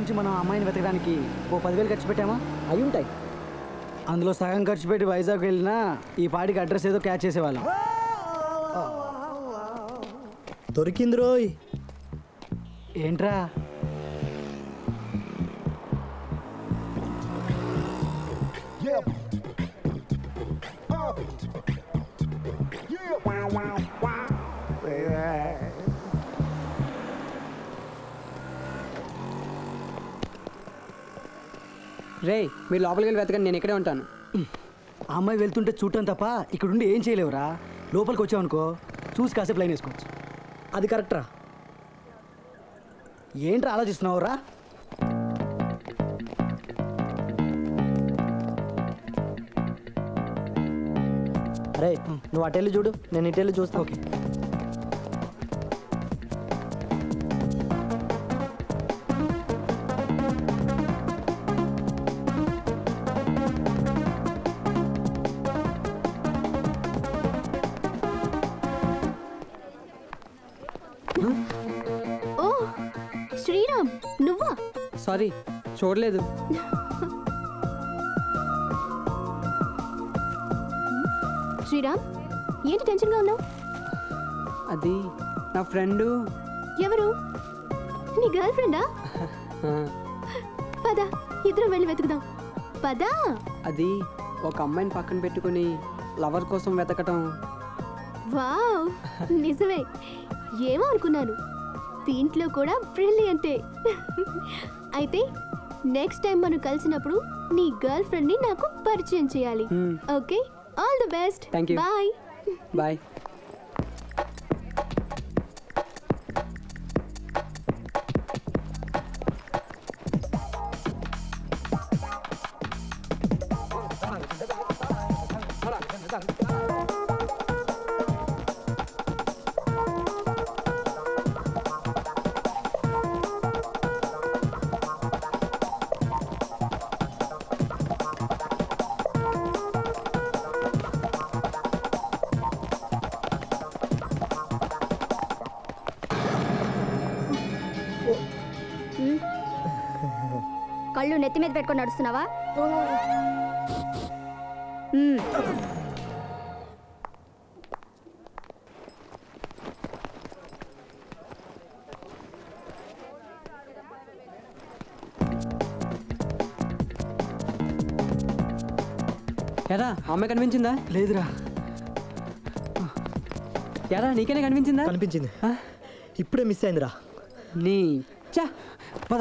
నుంచి మనం ఆ అమ్మాయిని వెతకడానికి ఓ పదివేలు ఖర్చు పెట్టామా అయి ఉంటాయి అందులో సగం ఖర్చు పెట్టి వైజాగ్ వెళ్ళినా ఈ పాటికి అడ్రస్ ఏదో క్యాచ్ చేసేవాళ్ళం దొరికింది రోయ్ ఏంట్రా రే మీరు లోపలికి వెళ్ళి వెతకండి నేను ఇక్కడే ఉంటాను ఆ అమ్మాయి వెళ్తుంటే చూడటం తప్ప ఇక్కడ ఉండి ఏం చేయలేవురా లోపలికి వచ్చావనుకో చూసి కాసేపు లైన్ వేసుకోవచ్చు అది కరెక్ట్రా ఏంట్రా ఆలోచిస్తున్నావురా అరే నువ్వు అటెళ్ళి చూడు నేను ఇటెళ్ళి చూస్తా ఓకే ఓ శ్రీరామ్ నువ్వా సారీ చూడలేదు శ్రీరామ్ ఏంటి టెన్షన్గా ఉన్నావు అది నా ఫ్రెండు ఎవరు నీ గర్ల్ ఫ్రెండా పద ఇద్దరం వెళ్ళి వెతుకుదాం పదా అది ఒక అమ్మాయిని పక్కన పెట్టుకుని లవర్ కోసం వెతకటం వావ్ నిజమే ఏమో అనుకున్నాను దీంట్లో కూడా బ్రిలియంటే అయితే నెక్స్ట్ టైం మనం కలిసినప్పుడు నీ గర్ల్ ఫ్రెండ్ ని నాకు పరిచయం చేయాలి Hmm. Okay all the best Thank you. Bye bye కళ్ళు నెత్తి మీద పెట్టుకొని నడుస్తున్నావా మ్మ్. ఎరా అమ్మాయి కనిపించిందా లేదురా ఎరా నీకేనే కనిపించిందా కనిపించింది ఆ? ఇప్పుడే మిస్ అయిందిరా నీ చా పద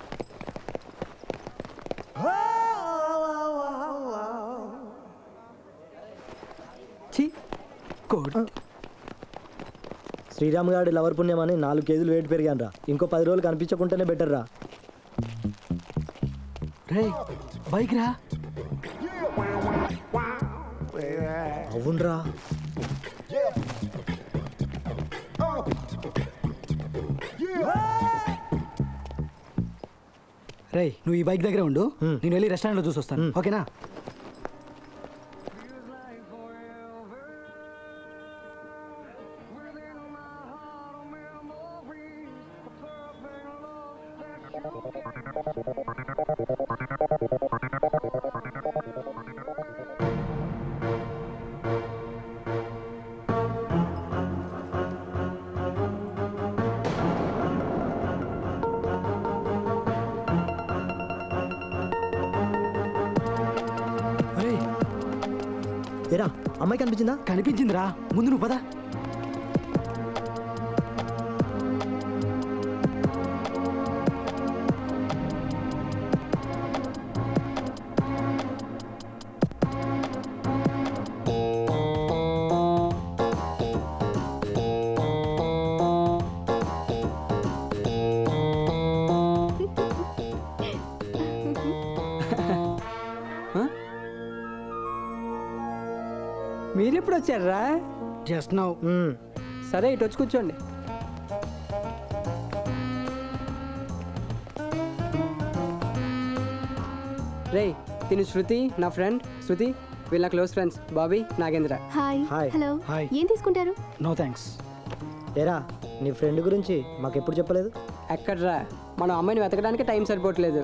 ఛీ కోడ్ శ్రీరామ్ గారి లవర్ పుణ్యమని నాలుగు కేజీలు వెయిట్ పెరిగాను రా ఇంకో పది రోజులు కనిపించకుంటేనే బెటర్ రా రే బైక్ రా అవునరా రే నువ్వు ఈ బైక్ దగ్గర ఉండు Hmm. నేను వెళ్ళి రెస్టారెంట్లో చూసి వస్తాను Hmm. ఓకేనా రే ఏరా అమ్మాయి కనిపించిందా కనిపించిందిరా ముందు నువ్వు పద మీరెప్పుడు వచ్చారా జస్ట్ నౌ మ్మ్. సరే ఇటు వచ్చి కూర్చోండి రే తిను శృతి నా ఫ్రెండ్ శృతి వీళ్ళ close friends Bobby Nagendra hi Hi. Hello Hi. ఏం తీసుకుంటారు నో థ్యాంక్స్ ఏరా నీ ఫ్రెండ్ గురించి మాకెప్పుడు చెప్పలేదు ఎక్కడ్రా మనం అమ్మాయిని వెతకడానికి టైం సరిపోవట్లేదు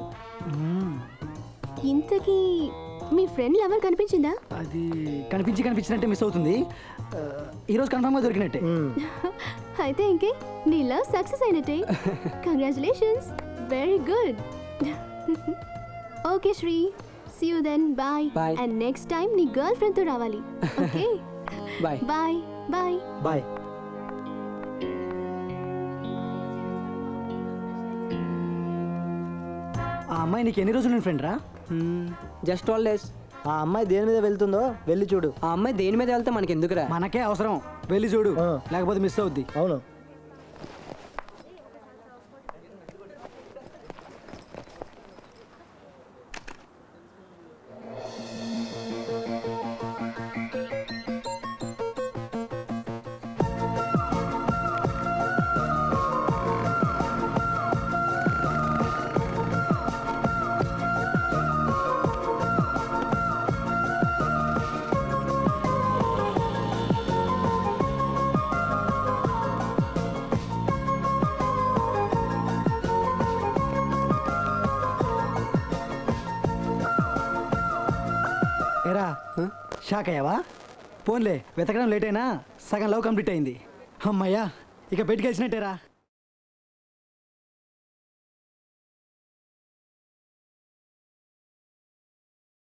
ఇంతకీ మీ ఫ్రెండ్ ఎవరు కనిపించిందా అది కనిపించి కనిపించినట్టే మిస్ అవుతుంది ఆ, ఈరోజు కన్ఫామ్గా దొరికినట్టే మ్మ్. అయితే ఇంకే నీ లవ్ సక్సెస్ అయినట్టే congratulations very good okay Sri see you then bye Bye. And next time నీ గర్ల్ ఫ్రెండ్తో రావాలి okay bye bye bye bye ఆ అమ్మాయి నీకు ఎన్ని రోజులు ఫ్రెండ్ రా జస్ట్ ఆల్ డేస్ ఆ అమ్మాయి దేని మీద వెళ్తుందో వెళ్ళి చూడు ఆ అమ్మాయి దేని మీద వెళ్తే మనకి ఎందుకురా మనకే అవసరం వెళ్ళి చూడు ఆ. లేకపోతే మిస్ అవుద్ది అవును ఎరా షాక్ అయ్యావా పోన్లే వెతకడం లేట్ అయినా సగం లవ్ కంప్లీట్ అయింది అమ్మయ్యా ఇక బయటికి వచ్చినట్టేరా